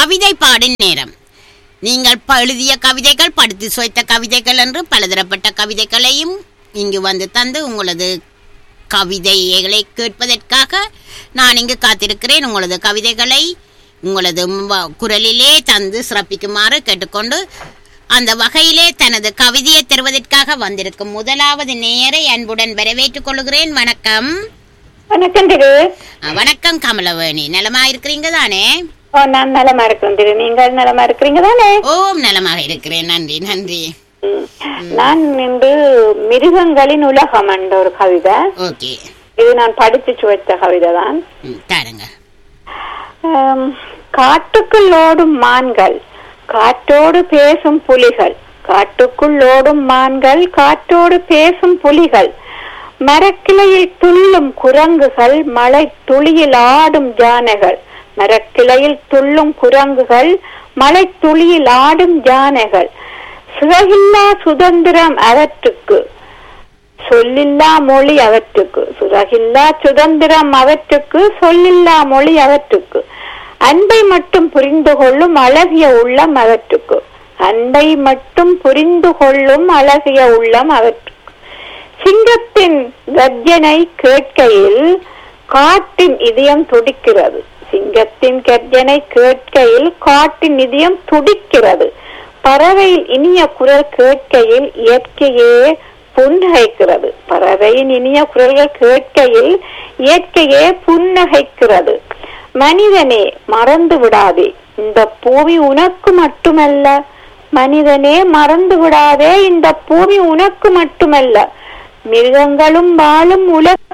கவிதை பாடும் நேரம் நீங்கள் ப- எழுதிய கவிதைகள் படித்து சுவைத்த கவிதைகள் என்று பலதரப்பட்ட கவிதைகளையும் இங்கு வந்து தந்து உங்களது கவிதைகளை கேட்பதற்காக நான் இங்கு காத்திருக்கிறேன் உங்களது கவிதைகளை உங்களது ம- குரலிலே தந்து சிறப்பிக்குமாறு கேட்டுக்கொண்டு அந்த வகையிலே தனது கவிதையை தருவதற்காக வந்திருக்கும் முதலாவது நேரை அன்புடன் வரவேற்றுக் கொள்கிறேன் வணக்கம் வணக்கம் திரு அஹ், வணக்கம் கமலவேணி நலமா இருக்கிறீங்க தானே ஓ நான் நலமா இருக்கிறேன் திரு நீங்கள் நலமா இருக்கிறீங்க தானே ஓம் நலமாக இருக்கிறேன் நன்றி நன்றி ம். நான் இன்று மிருகங்களின் உலகம் என்ற ஒரு கவிதை ஓகே இது நான் படிச்சு சுவைத்த கவிதை தான் ம், தாருங்க ஆம், காட்டுக்குள் ஓடும் மான்கள் காற்றோடு பேசும் புலிகள் காட்டுக்குள் ஓடும் மான்கள் காற்றோடு பேசும் புலிகள் மரக்கிளையில் துள்ளும் குரங்குகள் மலை துளியில் ஆடும் யானைகள் மரக்கிளையில் துள்ளும் குரங்குகள் மலை துளியில் ஆடும் யானைகள் சிறகில்லா சுதந்திரம் அவற்றுக்கு சொல்லில்லா மொழி அவற்றுக்கு சுரகில்லா சுதந்திரம் அவற்றுக்கு சொல்லில்லா மொழி அவற்றுக்கு அன்பை மட்டும் புரிந்து கொள்ளும் அழகிய உள்ளம் அவற்றுக்கு அன்பை மட்டும் புரிந்து கொள்ளும் அழகிய உள்ளம் அவற்றுக்கு சிங்கத்தின் கர்ஜனை கேட்கையில் காட்டின் இதயம் துடிக்கிறது சிங்கத்தின் கர்ஜனை கேட்கையில் காட்டின் இதயம் துடிக்கிறது பறவையின் இனிய குரல் கேட்கையில் இயற்கையே புன்னகைக்கிறது பறவையின் இனிய குரல்கள் கேட்கையில் இயற்கையே புன்னகைக்கிறது மனிதனே மறந்து விடாதே இந்த பூமி உனக்கு மட்டுமல்ல மனிதனே மறந்து விடாதே இந்த பூமி உனக்கு மட்டுமல்ல மிருகங்களும் வாழும் உலகம்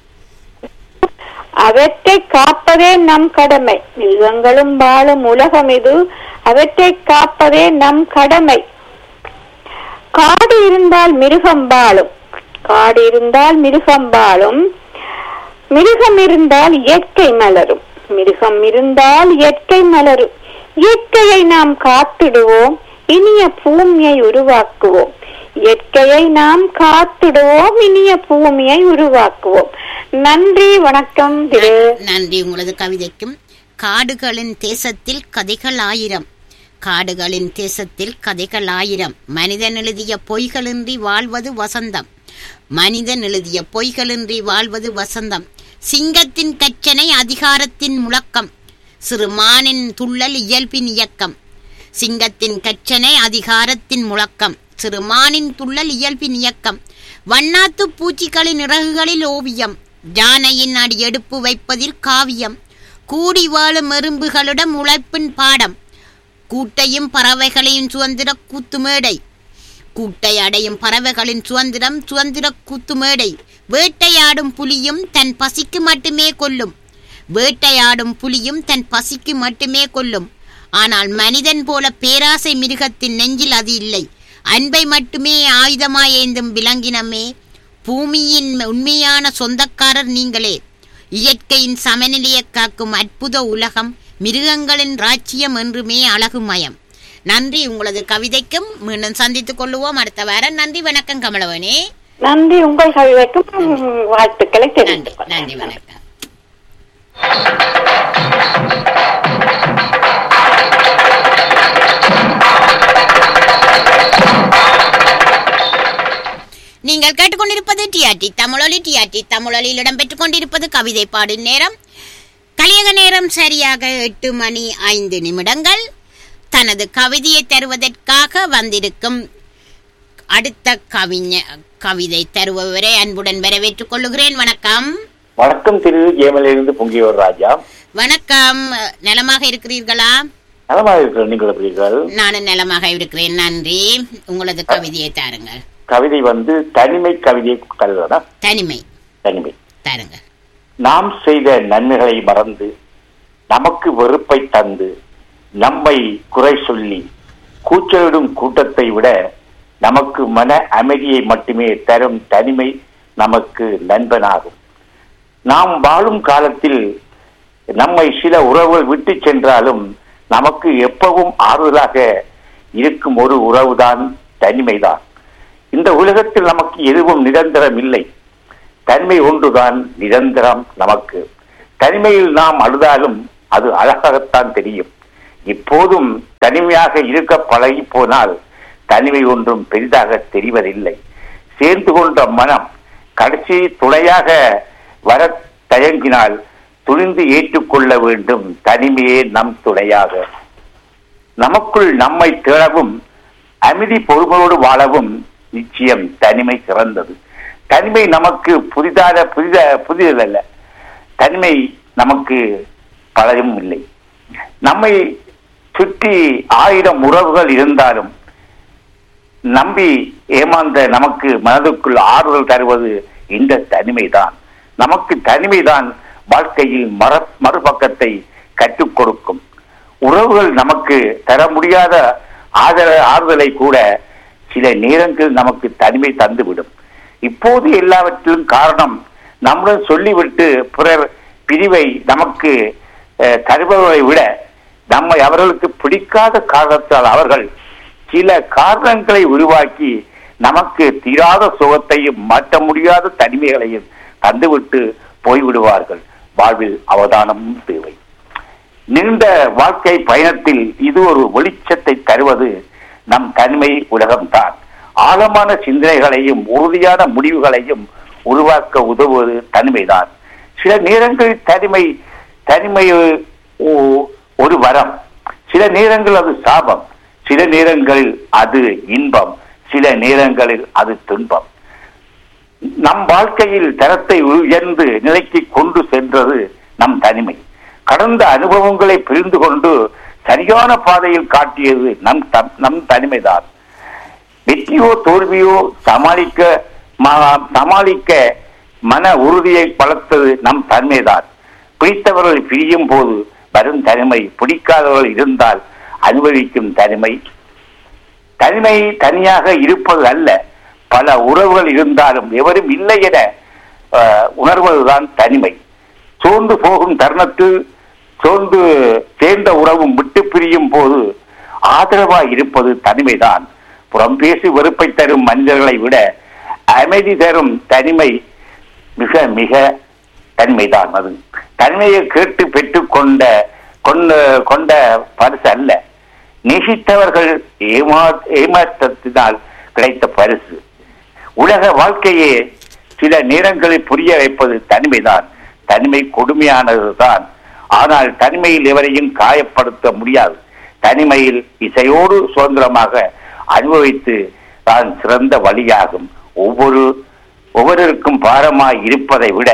அவற்றை காப்பதே நம் கடமை மிருகங்களும் வாழும் உலகம் இது அவற்றை காப்பதே நம் கடமை காடு இருந்தால் மிருகம் வாழும் காடு இருந்தால் மிருகம் வாழும் மிருகம் இருந்தால் இயற்கை மலரும் மிருகம் இருந்தால் இயற்கை மலரும் இயற்கையை நாம் காத்திடுவோம் இனிய பூமியை உருவாக்குவோம் இயற்கையை நாம் காத்திடுவோம் இனிய பூமியை உருவாக்குவோம் நன்றி வணக்கம் திரு நன்றி உங்களது கவிதைக்கும் காடுகளின் தேசத்தில் கதைகள் ஆயிரம் காடுகளின் தேசத்தில் கதைகள் ஆயிரம் மனிதன் எழுதிய பொய்களின்றி வாழ்வது வசந்தம் மனிதன் எழுதிய பொய்களின்றி வாழ்வது வசந்தம் சிங்கத்தின் கச்சனை அதிகாரத்தின் முழக்கம் சிறு மானின் துள்ளல் இயல்பின் இயக்கம் சிங்கத்தின் கச்சனை அதிகாரத்தின் முழக்கம் சிறு மானின் துள்ளல் இயல்பின் இயக்கம் வண்ணாத்து பூச்சிகளின் இறகுகளில் ஓவியம் யானையின் அடி எடுப்பு வைப்பதில் காவியம் கூடி வாழும் எறும்புகளிடம் உழைப்பின் பாடம் கூட்டையும் பறவைகளையும் சுதந்திர கூத்துமேடை கூட்டை அடையும் பறவைகளின் சுதந்திரம் சுதந்திர கூத்துமேடை வேட்டையாடும் புலியும் தன் பசிக்கு மட்டுமே கொல்லும் வேட்டையாடும் புலியும் தன் பசிக்கு மட்டுமே கொல்லும் ஆனால் மனிதன் போல பேராசை மிருகத்தின் நெஞ்சில் அது இல்லை அன்பை மட்டுமே ஆயுதமாய் ஏந்தும் விலங்கினமே பூமியின் உண்மையான சொந்தக்காரர் நீங்களே இயற்கையின் சமநிலையை காக்கும் அற்புத உலகம் மிருகங்களின் ராச்சியம் என்றுமே அழகுமயம் நன்றி உங்களது கவிதைக்கும் மீண்டும் சந்தித்துக் கொள்ளுவோம் அடுத்த வாரம் நன்றி வணக்கம் கமலவனே நன்றி உங்கள் கவிதைக்கும் வாழ்த்துக்களை நன்றி தெரிவித்துக் நன்றி வணக்கம் நீங்கள் கேட்டுக்கொண்டிருப்பது டிஆர்டி தமிழொலி டிஆர்டி தமிழொலியில் இடம்பெற்றுக் கொண்டிருப்பது கவிதை பாடும் நேரம் கலியக நேரம் சரியாக எட்டு மணி ஐந்து நிமிடங்கள் தனது கவிதையை தருவதற்காக வந்திருக்கும் அடுத்த கவிஞ கவிதை தருபவரை அன்புடன் வரவேற்றுக் கொள்ளுகிறேன் வணக்கம் வணக்கம் திரு ஏமலிருந்து பொங்கியோர் ராஜா வணக்கம் நலமாக இருக்கிறீர்களா நலமாக இருக்கிற நீங்கள் எப்படி இருக்கிறார்கள்? நானும் நலமாக இருக்கிறேன் நன்றி உங்களது கவிதையை தாருங்கள் கவிதை வந்து தனிமை கவிதை கல்வனா தனிமை தனிமை தாருங்க நாம் செய்த நன்மைகளை மறந்து நமக்கு வெறுப்பை தந்து நம்மை குறை சொல்லி கூச்சலிடும் கூட்டத்தை விட நமக்கு மன அமைதியை மட்டுமே தரும் தனிமை நமக்கு நண்பனாகும் நாம் வாழும் காலத்தில் நம்மை சில உறவுகள் விட்டு சென்றாலும் நமக்கு எப்பவும் ஆறுதலாக இருக்கும் ஒரு உறவுதான் தனிமைதான் இந்த உலகத்தில் நமக்கு எதுவும் நிரந்தரம் இல்லை தனிமை ஒன்றுதான் நிரந்தரம் நமக்கு தனிமையில் நாம் அழுதாலும் அது அழகாகத்தான் தெரியும் இப்போதும் தனிமையாக இருக்க பழகி போனால் தனிமை ஒன்றும் பெரிதாக தெரிவதில்லை சேர்ந்து கொண்ட மனம் கடைசி துணையாக வர தயங்கினால் துணிந்து ஏற்றுக்கொள்ள வேண்டும் தனிமையே நம் துணையாக நமக்குள் நம்மை தேடவும் அமைதி பொறுமையோடு வாழவும் நிச்சயம் தனிமை சிறந்தது தனிமை நமக்கு புதிதான புதித புதிதல்ல தனிமை நமக்கு பலரும் இல்லை நம்மை சுற்றி ஆயிரம் உறவுகள் இருந்தாலும் நம்பி ஏமாந்த நமக்கு மனதுக்குள் ஆறுதல் தருவது இந்த தனிமைதான் நமக்கு தனிமைதான் வாழ்க்கையில் மர மறுபக்கத்தை கற்றுக் கொடுக்கும் உறவுகள் நமக்கு தர முடியாத ஆதர ஆறுதலை கூட சில நேரங்கள் நமக்கு தனிமை தந்துவிடும் இப்போது எல்லாவற்றிலும் காரணம் நம்முடன் சொல்லிவிட்டு பிறர் பிரிவை நமக்கு அஹ், தருபவரை விட நம்மை அவர்களுக்கு பிடிக்காத காரணத்தால் அவர்கள் சில காரணங்களை உருவாக்கி நமக்கு தீராத சுகத்தையும் மாற்ற முடியாத தனிமைகளையும் தந்துவிட்டு போய்விடுவார்கள் வாழ்வில் அவதானமும் தேவை நீண்ட வாழ்க்கை பயணத்தில் இது ஒரு வெளிச்சத்தை தருவது நம் தனிமை உலகம்தான் ஆழமான சிந்தனைகளையும் உறுதியான முடிவுகளையும் உருவாக்க உதவுவது தனிமைதான் சில நேரங்களில் தனிமை தனிமை ஒ- ஒரு வரம் சில நேரங்கள் அது சாபம் சில நேரங்களில் அது இன்பம் சில நேரங்களில் அது துன்பம் நம் வாழ்க்கையில் தரத்தை உயர்ந்து நிலைக்கு கொண்டு சென்றது நம் தனிமை கடந்த அனுபவங்களை புரிந்து கொண்டு சரியான பாதையில் காட்டியது நம் த- நம் தனிமைதான் வெற்றியோ தோல்வியோ சமாளிக்க ம- சமாளிக்க மன உறுதியை வளர்த்தது நம் தனிமைதான் பிடித்தவர்கள் பிரியும் போது வரும் தனிமை பிடிக்காதவர்கள் இருந்தால் அனுபவிக்கும் தனிமை தனிமை தனியாக இருப்பது அல்ல பல உறவுகள் இருந்தாலும் எவரும் இல்லை என அஹ், உணர்வதுதான் தனிமை சோர்ந்து போகும் தருணத்தில் சோர்ந்து சேர்ந்த உறவும் விட்டு பிரியும் போது ஆதரவாய் இருப்பது தனிமைதான் புறம் பேசி வெறுப்பை தரும் மனிதர்களை விட அமைதி தரும் தனிமை மிக மிக தனிமைதான் அது தனிமையை கேட்டு பெற்றுக்கொண்ட கொண்ட கொண்ட பரிசு அல்ல நேசித்தவர்கள் ஏமா ஏமாற்றத்தினால் கிடைத்த பரிசு உலக வாழ்க்கையே சில நேரங்களில் புரிய வைப்பது தனிமைதான் தனிமை கொடுமையானதுதான் ஆனால் தனிமையில் எவரையும் காயப்படுத்த முடியாது தனிமையில் இசையோடு சுதந்திரமாக அனுபவித்து தான் சிறந்த வழியாகும் ஒவ்வொரு ஒவ்வொருவருக்கும் பாரமாய் இருப்பதை விட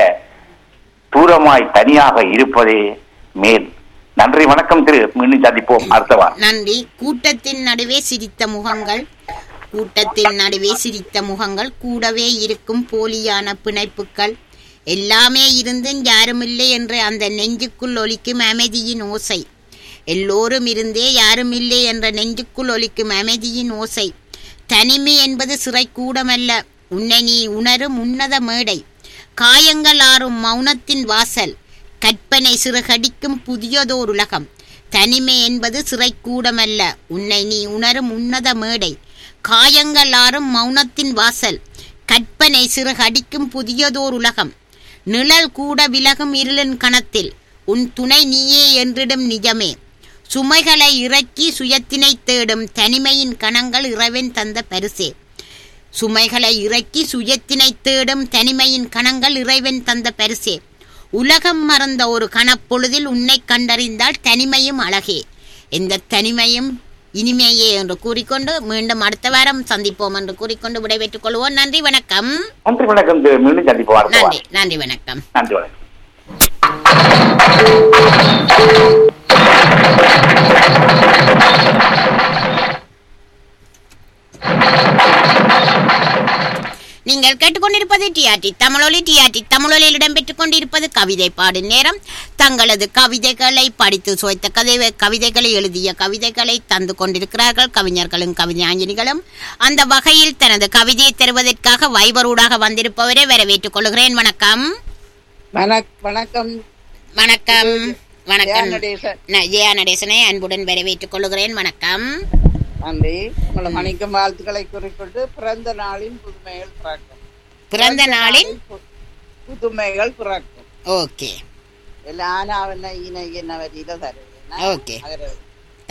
தூரமாய் தனியாக இருப்பதே மேல் நன்றி வணக்கம் திரு மீண்டும் சந்திப்போம் அடுத்த வாரம் நன்றி கூட்டத்தின் நடுவே சிரித்த முகங்கள் கூட்டத்தின் நடுவே சிரித்த முகங்கள் கூடவே இருக்கும் போலியான பிணைப்புகள் எல்லாமே இருந்தும் யாருமில்லை என்ற அந்த நெஞ்சுக்குள் ஒலிக்கும் அமைதியின் ஓசை எல்லோரும் இருந்தே யாரும் இல்லை என்ற நெஞ்சுக்குள் ஒலிக்கும் அமைதியின் ஓசை தனிமை என்பது சிறை கூடமல்ல உன்னை நீ உணரும் உன்னத மேடை காயங்கள் ஆறும் மௌனத்தின் வாசல் கற்பனை சிறகடிக்கும் புதியதோர் உலகம் தனிமை என்பது சிறைக்கூடமல்ல உன்னை நீ உணரும் உன்னத மேடை காயங்கள் ஆறும் மௌனத்தின் வாசல் கற்பனை சிறகடிக்கும் புதியதோர் உலகம் நிழல் கூட விலகும் இருளின் கணத்தில் உன் துணை நீயே என்றிடும் நிஜமே சுமைகளை இறக்கி சுயத்தினை தேடும் தனிமையின் கணங்கள் இறைவன் தந்த பரிசே சுமைகளை இறக்கி சுயத்தினை தேடும் தனிமையின் கணங்கள் இறைவன் தந்த பரிசே உலகம் மறந்த ஒரு கணப்பொழுதில் உன்னை கண்டறிந்தால் தனிமையும் அழகே இந்த தனிமையும் இனிமையே என்று கூறிக்கொண்டு மீண்டும் அடுத்த வாரம் சந்திப்போம் என்று கூறிக்கொண்டு விடைபெற்றுக் கொள்வோம் நன்றி வணக்கம் நன்றி வணக்கம் திரு மீண்டும் சந்திப்போம் அடுத்த நன்றி வாரம் நன்றி வணக்கம் நன்றி வணக்கம் நீங்கள் கேட்டுக்கொண்டிருப்பது டிஆர்டி தமிழொலி டிஆர்டி தமிழொலியில் இடம்பெற்றுக் கொண்டிருப்பது கவிதை பாடும் நேரம் தங்களது கவிதைகளை படித்து சுவைத்த கதை கவிதைகளை எழுதிய கவிதைகளை தந்து கொண்டிருக்கிறார்கள் கவிஞர்களும் கவிஞாஞ்சினிகளும் அந்த வகையில் தனது கவிதையை தருவதற்காக வைபரூடாக வந்திருப்பவரை வரவேற்றுக் கொள்கிறேன் வணக்கம் வணக் வணக்கம் வணக்கம் வணக்கம் நடேசன் நான் ஜெயா நடேசனை அன்புடன் வரவேற்றுக் கொள்கிறேன் வணக்கம் நன்றி உங்களை மணிக்கும் வாழ்த்துக்களை குறிப்பிட்டு பிறந்த நாளின் புதுமைகள் பிறக்கும் பிறந்த நாளின் பு- புதுமைகள் பிறக்கும் ஓகே எல்லாம் ஆனாவன ஈன என்ன வரியில தருவேன் ஓகே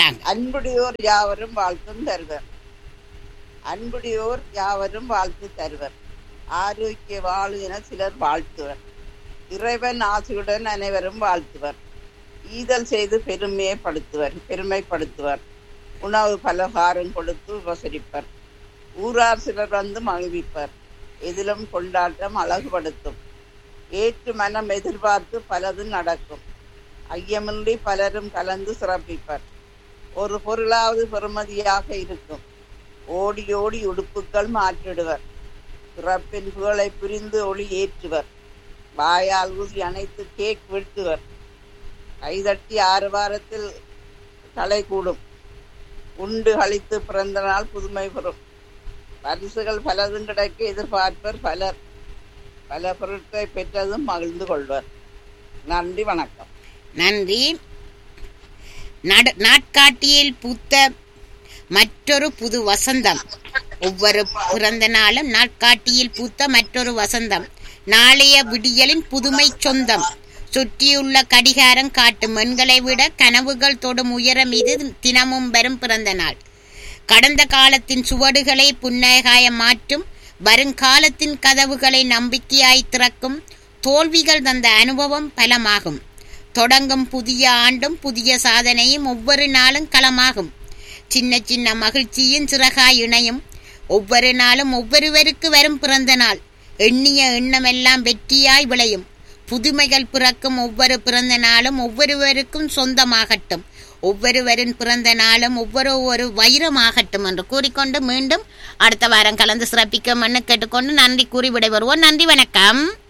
தாங்க அன்புடையோர் யாவரும் வாழ்த்தும் தருவர் அன்புடையோர் யாவரும் வாழ்த்து தருவர் ஆரோக்கிய வாழ் என சிலர் வாழ்த்துவர் இறைவன் ஆசையுடன் அனைவரும் வாழ்த்துவர் ஈதல் செய்து பெருமையப்படுத்துவர் பெருமைப்படுத்துவர் உணவு பலகாரம் கொடுத்து உபசரிப்பர் ஊரார் சிலர் வந்து மகிழ்விப்பர் எதிலும் கொண்டாட்டம் அழகுபடுத்தும் ஏற்று மனம் எதிர்பார்த்து பலது நடக்கும் ஐயமின்றி பலரும் கலந்து சிறப்பிப்பர் ஒரு பொருளாவது பெறுமதியாக இருக்கும் ஓடி ஓடி உடுப்புகள் மாற்றிடுவர் பிறப்பின் புகழை புரிந்து ஒளி ஏற்றுவர் வாயால் ஊதி அணைத்து கேக் வீழ்த்துவர் கைதட்டி ஆறு வாரத்தில் தலை கூடும் உண்டு கழித்து பிறந்த நாள் புதுமை பெறும் பரிசுகள் பலதும் கிடைக்க எதிர்பார்ப்பர் பலர் பல பொருட்களை பெற்றதும் மகிழ்ந்து கொள்வர் நன்றி வணக்கம் நன்றி நட- நாட்காட்டியில் பூத்த மற்றொரு புது வசந்தம் ஒவ்வொரு பிறந்த நாளும் நாட்காட்டியில் பூத்த மற்றொரு வசந்தம் நாளைய விடியலின் புதுமை சொந்தம் சுற்றியுள்ள கடிகாரம் காட்டும் எண்களை விட கனவுகள் தொடும் உயரம் இது தினமும் வரும் பிறந்த நாள் கடந்த காலத்தின் சுவடுகளை புன்னகாய மாற்றும் வருங்காலத்தின் கதவுகளை நம்பிக்கையாய் திறக்கும் தோல்விகள் தந்த அனுபவம் பலமாகும் தொடங்கும் புதிய ஆண்டும் புதிய சாதனையும் ஒவ்வொரு நாளும் களமாகும் சின்ன சின்ன மகிழ்ச்சியின் சிறகாய் இணையும் ஒவ்வொரு நாளும் ஒவ்வொருவருக்கு வரும் பிறந்த நாள் எண்ணிய எண்ணமெல்லாம் வெற்றியாய் விளையும் புதுமைகள் பிறக்கும் ஒவ்வொரு பிறந்த நாளும் ஒவ்வொருவருக்கும் சொந்தமாகட்டும் ஒவ்வொருவரின் பிறந்த நாளும் ஒவ்வொரு ஒரு வைரமாகட்டும் என்று கூறிக்கொண்டு மீண்டும் அடுத்த வாரம் கலந்து சிறப்பிக்கும் என்று கேட்டுக்கொண்டு நன்றி கூறி விடைபெறுவோம் நன்றி வணக்கம்